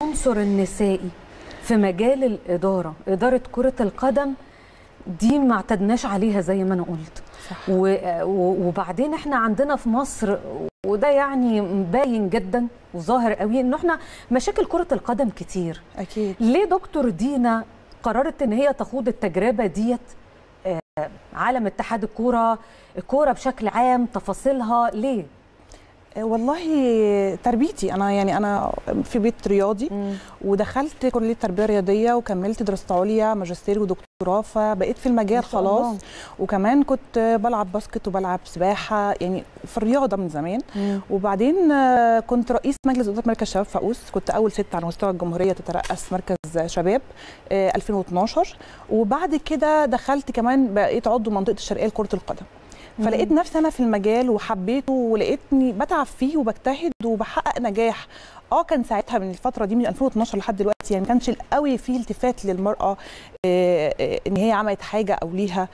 العنصر النسائي في مجال الإدارة إدارة كرة القدم دي ما اعتدناش عليها زي ما أنا قلت صح. و- و- وبعدين احنا عندنا في مصر وده يعني باين جدا وظاهر قوي انه احنا مشاكل كرة القدم كتير اكيد ليه دكتور دينا قررت ان هي تخوض التجربة ديت آه، عالم اتحاد الكورة الكورة بشكل عام تفاصيلها ليه؟ آه، والله تربيتي انا يعني انا في بيت رياضي ودخلت كليه تربيه رياضيه وكملت دراسات عليا ماجستير ودكتوراه فبقيت في المجال ما شاء الله. خلاص وكمان كنت بلعب باسكت وبلعب سباحه يعني في الرياضه من زمان وبعدين آه، كنت رئيس مجلس اداره مركز شباب فاقوس كنت اول ست على مستوى الجمهوريه تترأس مركز شباب آه، 2012 وبعد كده دخلت كمان بقيت عضو منطقه الشرقيه لكره القدم فلقيت نفسي انا في المجال وحبيته ولقيتني بتعب فيه وبجتهد وبحقق نجاح اه كان ساعتها من الفتره دي من 2012 لحد دلوقتي يعني ما كانش قوي في التفات للمراه آه، آه، ان هي عملت حاجه او ليها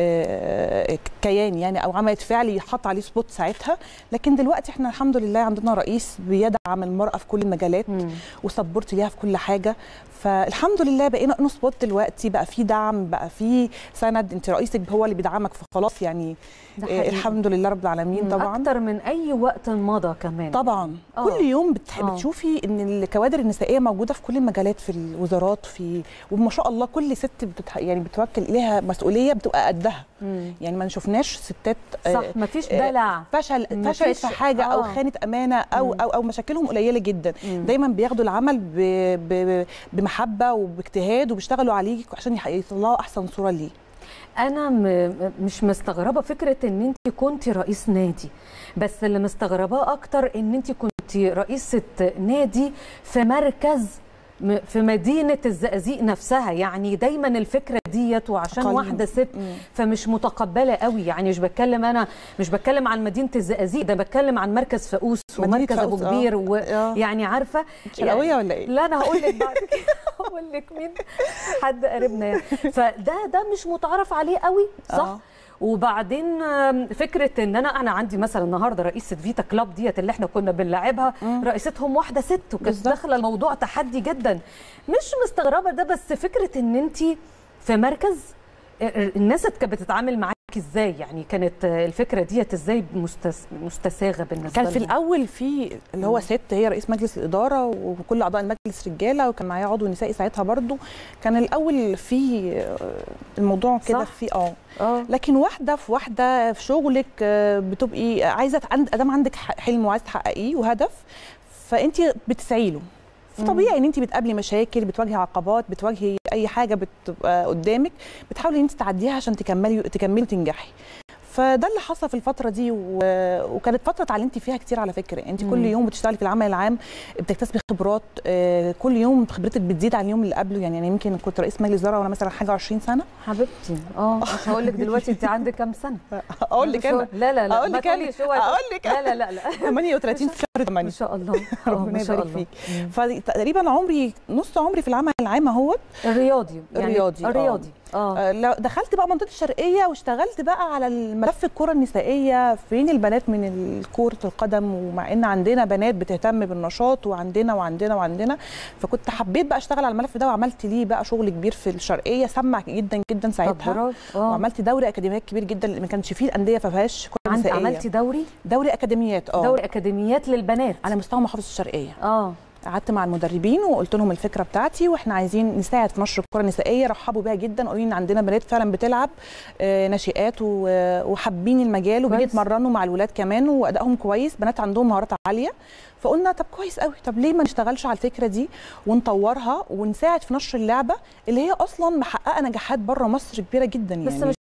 آه، كيان يعني او عملت فعل يحط عليه سبوت ساعتها لكن دلوقتي احنا الحمد لله عندنا رئيس بيدعم المراه في كل المجالات مم. وسبورت ليها في كل حاجه فالحمد لله بقينا اون سبوت دلوقتي بقى في دعم بقى في سند انت رئيسك هو اللي بيدعمك فخلاص يعني ده آه، حقيقي. الحمد لله رب العالمين مم، طبعا اكتر من اي وقت مضى كمان طبعا آه. كل يوم بتح... آه. بتشوفي ان الكوادر النسائيه موجوده في كل المجالات في الوزارات في وما شاء الله كل ست بتتح... يعني بتوكل اليها مسؤوليه بتبقى قدها مم. يعني ما شفناش ستات آه، صح مفيش آه، دلع فشل مفيش- فشلت في حاجه او آه. خانت امانه او مم. او او مشاكلهم قليله جدا مم. دايما بياخدوا العمل ب... ب... بمحبه وباجتهاد وبيشتغلوا عليه عشان يح- يطلعوا احسن صوره ليه انا م- مش مستغربه فكره ان انت كنت رئيس نادي بس اللي مستغرباه اكتر ان انت كنت رئيسه نادي في مركز م- في مدينه الزقازيق نفسها يعني دايما الفكره ديت وعشان أقل. واحده ست مم. فمش متقبله قوي يعني مش بتكلم انا مش بتكلم عن مدينه الزقازيق ده بتكلم عن مركز فاقوس مدينة ومركز ابو فاقوس، آه. كبير آه. ويعني عارفه شرقاويه ولا ايه؟ لا انا هقول لك بعد كده هقول لك مين حد قريبنا يعني فده ده مش متعارف عليه قوي صح آه. وبعدين آم، فكره ان انا انا عندي مثلا النهارده رئيسه فيتا كلاب ديت اللي احنا كنا بنلعبها رئيستهم واحده ست وكانت بالظبط. داخله الموضوع تحدي جدا مش مستغربه ده بس فكره ان انت في مركز آه، الناس كانت بتتعامل معاكي ازاي يعني كانت آه، الفكره ديت ازاي مستس... مستساغه بالنسبه كان في لهم؟ الاول في اللي هو ست هي رئيس مجلس الاداره وكل اعضاء المجلس رجاله وكان معايا عضو نسائي ساعتها برضو كان الاول في آه، الموضوع كده صح. في اه اه لكن واحده في واحده في شغلك آه، بتبقي عايزه عند ادام عندك ح- حلم وعايزه تحققيه وهدف فانت بتسعي له فطبيعي ان انت بتقابلي مشاكل بتواجهي عقبات بتواجهي اي حاجه بتبقى قدامك بتحاولي ان انت تعديها عشان تكملي تكملي وتنجحي فده اللي حصل في الفتره دي و... وكانت فتره اتعلمتي فيها كتير على فكره انت كل مم. يوم بتشتغلي في العمل العام بتكتسبي خبرات آه، كل يوم خبرتك بتزيد عن اليوم اللي قبله يعني انا يمكن كنت رئيس مجلس اداره وانا مثلا حاجه 20 سنه حبيبتي اه مش هقول لك دلوقتي انت عندك كام سنه اقول لك انا لا لا لا أقول ما لك أنا. تقوليش اوعي أقول تقولي. لك لا لا لا لا 38 في شهر 8 ما شاء الله آه، ربنا ما شاء يبارك الله فيك مم. فتقريبا عمري نص عمري في العمل العام اهوت الرياضي يعني الرياضي، آه. الرياضي اه آه، لو دخلت بقى منطقه الشرقيه واشتغلت بقى على الملف الكره النسائيه فين البنات من كره القدم ومع ان عندنا بنات بتهتم بالنشاط وعندنا وعندنا وعندنا فكنت حبيت بقى اشتغل على الملف ده وعملت ليه بقى شغل كبير في الشرقيه سمع جدا جدا طب ساعتها برافو اه وعملت دوري اكاديميات كبير جدا لان ما كانش فيه الانديه ما فيهاش كره عند نسائيه عملتي دوري دوري اكاديميات اه دوري اكاديميات للبنات على مستوى محافظه الشرقيه اه قعدت مع المدربين وقلت لهم الفكره بتاعتي واحنا عايزين نساعد في نشر الكره النسائيه رحبوا بيها جدا قالوا لي ان عندنا بنات فعلا بتلعب آه، ناشئات و- وحابين المجال وبيجي كويس. يتمرنوا مع الولاد كمان وادائهم كويس بنات عندهم مهارات عاليه فقلنا طب كويس قوي طب ليه ما نشتغلش على الفكره دي ونطورها ونساعد في نشر اللعبه اللي هي اصلا محققه نجاحات بره مصر كبيره جدا يعني بس مش